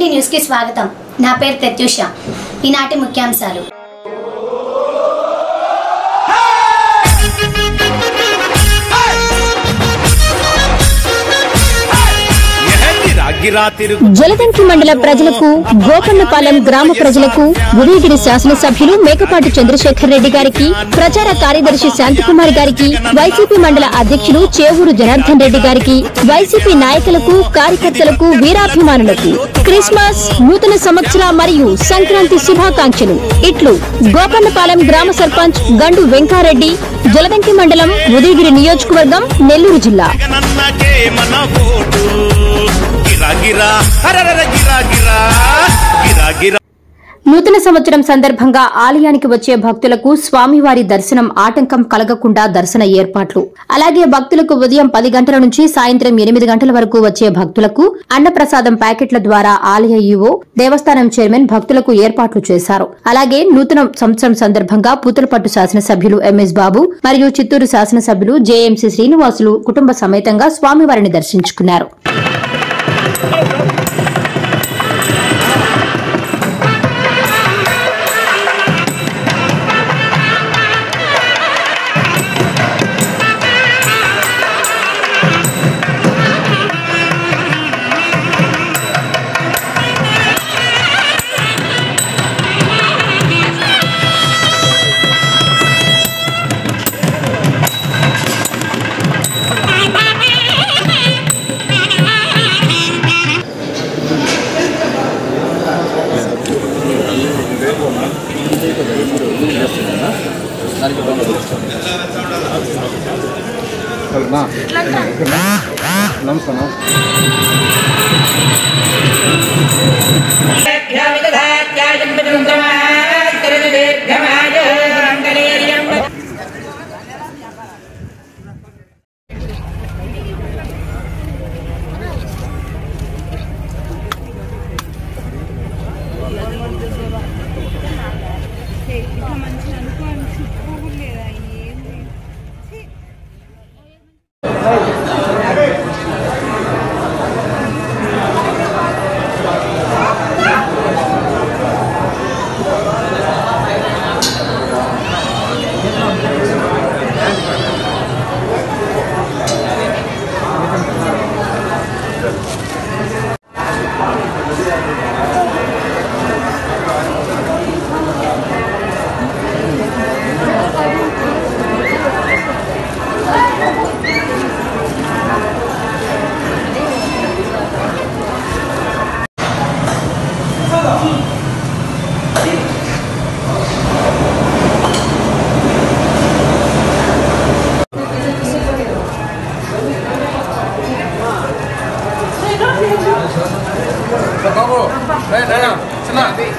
టీట్వంటీ news కి స్వాగతం నా పేరు ప్రత్యూష ఈనాటి ముఖ్యాంశాలు గిరా గిరా తిరుగు జలదంకి మండల ప్రజలకు గోపన్నపాలెం గ్రామ ప్రజలకు ఉదయగిరి శాసనసభ్యులు మేకపాటి చంద్రశేఖర్ రెడ్డి గారికి ప్రచార కార్యదర్శి శాంతికుమార్ గారికి వైసీపీ మండల అధ్యక్షులు చేవూరు జనార్దన్ రెడ్డి గారికి వైసీపీ నాయకులకు కార్యకర్తలకు వీరాభిమానులకు క్రిస్మస్ నూతన సంవత్సర మరియు సంక్రాంతి శుభాకాంక్షలు ఇట్లు గోపన్నపాలెం గ్రామ సర్పంచ్ గండు వెంకారెడ్డి జలదంకి మండలం ఉదయగిరి నియోజకవర్గం నెల్లూరు జిల్లా జగనన్నకే మన ఓటు గిరా గిరా హరరర గిరా గిరా గిరా గిరా నూతన సంవత్సరం సందర్భంగా ఆలయానికి వచ్చే భక్తులకు స్వామివారి దర్శనం ఆటంకం కలగకుండా దర్శన ఏర్పాట్లు అలాగే భక్తులకు ఉదయం పది గంటల నుంచి సాయంత్రం ఎనిమిది గంటల వరకు వచ్చే భక్తులకు అన్నప్రసాదం ప్యాకెట్ల ద్వారా ఆలయ ఈవో దేవస్థానం చైర్మన్ భక్తులకు ఏర్పాట్లు చేశారు అలాగే నూతన సంవత్సరం సందర్భంగా పూతలపట్టు శాసనసభ్యులు ఎంఎస్ బాబు మరియు చిత్తూరు శాసనసభ్యులు జేఎంసీ శ్రీనివాసులు కుటుంబ సమేతంగా స్వామివారిని దర్శించుకున్నారు నమస్కారం బాబు చిన్న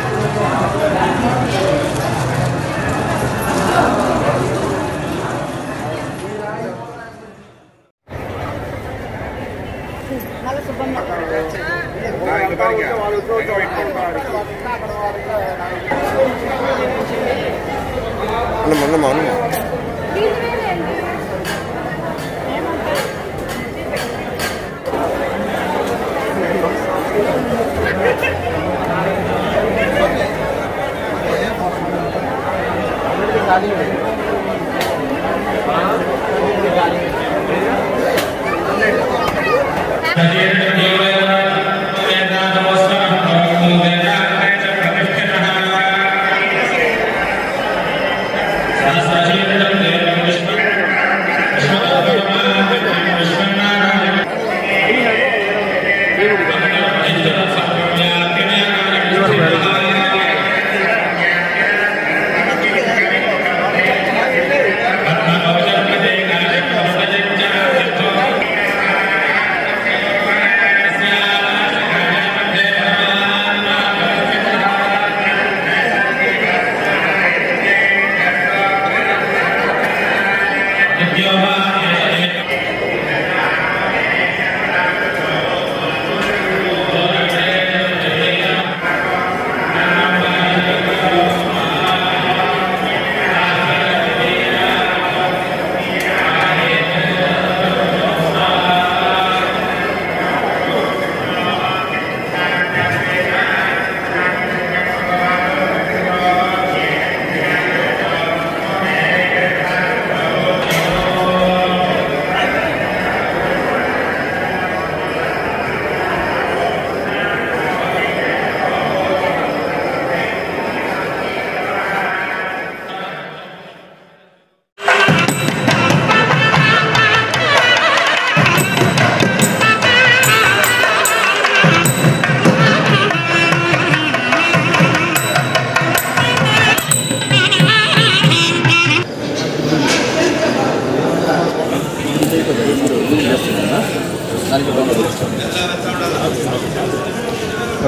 అన్నమా అన్నమా శ్రీ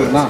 నా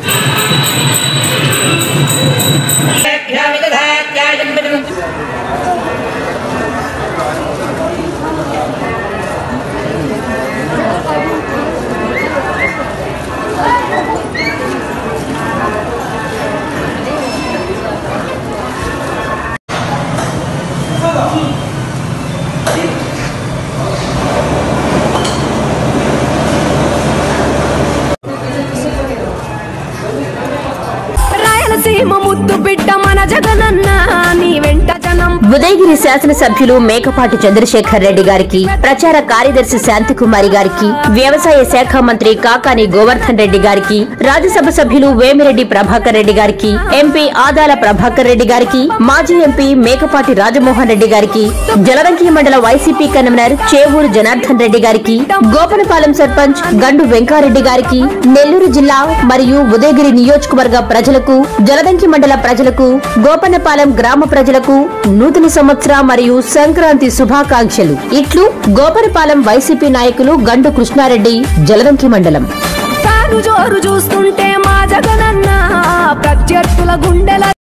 రాయలసీమ ముద్దు బిడ్డ మన జగనన్న నీ వెంట జనం ఉదయగిరి శాసనసభ్యులు మేకపాటి చంద్రశేఖర్ రెడ్డి గారికి ప్రచార కార్యదర్శి శాంతికుమారి గారికి వ్యవసాయ శాఖ మంత్రి కాకాని గోవర్ధన్ రెడ్డి గారికి రాజ్యసభ సభ్యులు వేమిరెడ్డి ప్రభాకర్ రెడ్డి గారికి ఎంపీ ఆదాల ప్రభాకర్ రెడ్డి గారికి మాజీ ఎంపీ మేకపాటి రాజమోహన్ రెడ్డి గారికి జలరంకి మండల వైసీపీ కన్వీనర్ చేవూరు జనార్దన్ రెడ్డి గారికి గోపనపాలెం సర్పంచ్ గండు వెంకారెడ్డి గారికి నెల్లూరు జిల్లా మరియు ఉదయగిరి నియోజకవర్గ ప్రజలకు జలదంకి మండల ప్రజలకు గోపన్నపాలెం గ్రామ ప్రజలకు నూతన సంవత్సర మరియు సంక్రాంతి శుభాకాంక్షలు ఇట్లు గోపనపాలెం వైసీపీ నాయకులు గండు కృష్ణారెడ్డి జలదంకి మండలం తాను జోరు చూస్తుంటే మా జగనన్న ప్రత్యర్థుల గుండెల